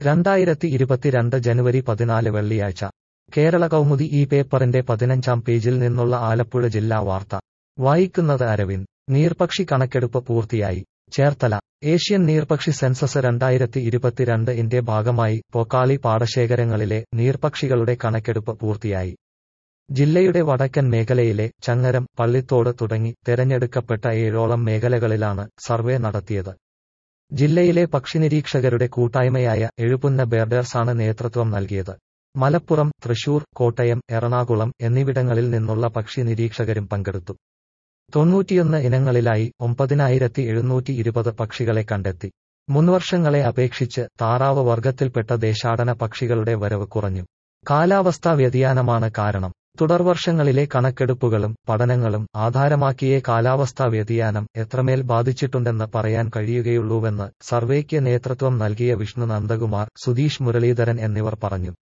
രണ്ടായിരത്തി ഇരുപത്തിരണ്ട് ജനുവരി പതിനാല് വെള്ളിയാഴ്ച കേരള കൗമുദി ഈ പേപ്പറിന്റെ പതിനഞ്ചാം പേജിൽ നിന്നുള്ള ആലപ്പുഴ ജില്ലാ വാർത്ത വായിക്കുന്നത് അരവിന്ദ് നീർപക്ഷി കണക്കെടുപ്പ് പൂർത്തിയായി ചേർത്തല ഏഷ്യൻ നീർപക്ഷി സെൻസസ് രണ്ടായിരത്തി ഇരുപത്തിരണ്ട് ഇന്റെ ഭാഗമായി പോക്കാളി പാടശേഖരങ്ങളിലെ നീർപക്ഷികളുടെ കണക്കെടുപ്പ് പൂർത്തിയായി ജില്ലയുടെ വടക്കൻ മേഖലയിലെ ചങ്ങരം പള്ളിത്തോട് തുടങ്ങി തെരഞ്ഞെടുക്കപ്പെട്ട ഏഴോളം മേഖലകളിലാണ് സർവേ നടത്തിയത് ജില്ലയിലെ പക്ഷിനിരീക്ഷകരുടെ കൂട്ടായ്മയായ എഴുപുന്ന ബേർഡേഴ്സാണ് നേതൃത്വം നൽകിയത് മലപ്പുറം തൃശൂർ കോട്ടയം എറണാകുളം എന്നിവിടങ്ങളിൽ നിന്നുള്ള പക്ഷി നിരീക്ഷകരും പങ്കെടുത്തു തൊണ്ണൂറ്റിയൊന്ന് ഇനങ്ങളിലായി ഒമ്പതിനായിരത്തി എഴുന്നൂറ്റി ഇരുപത് പക്ഷികളെ കണ്ടെത്തി മുൻവർഷങ്ങളെ അപേക്ഷിച്ച് താറാവ് വർഗത്തിൽപ്പെട്ട ദേശാടന പക്ഷികളുടെ വരവ് കുറഞ്ഞു കാലാവസ്ഥാ വ്യതിയാനമാണ് കാരണം തുടർവർഷങ്ങളിലെ കണക്കെടുപ്പുകളും പഠനങ്ങളും ആധാരമാക്കിയേ കാലാവസ്ഥാ വ്യതിയാനം എത്രമേൽ ബാധിച്ചിട്ടുണ്ടെന്ന് പറയാൻ കഴിയുകയുള്ളൂവെന്ന് സർവേക്ക് നേതൃത്വം നൽകിയ വിഷ്ണു നന്ദകുമാർ സുധീഷ് മുരളീധരൻ എന്നിവർ പറഞ്ഞു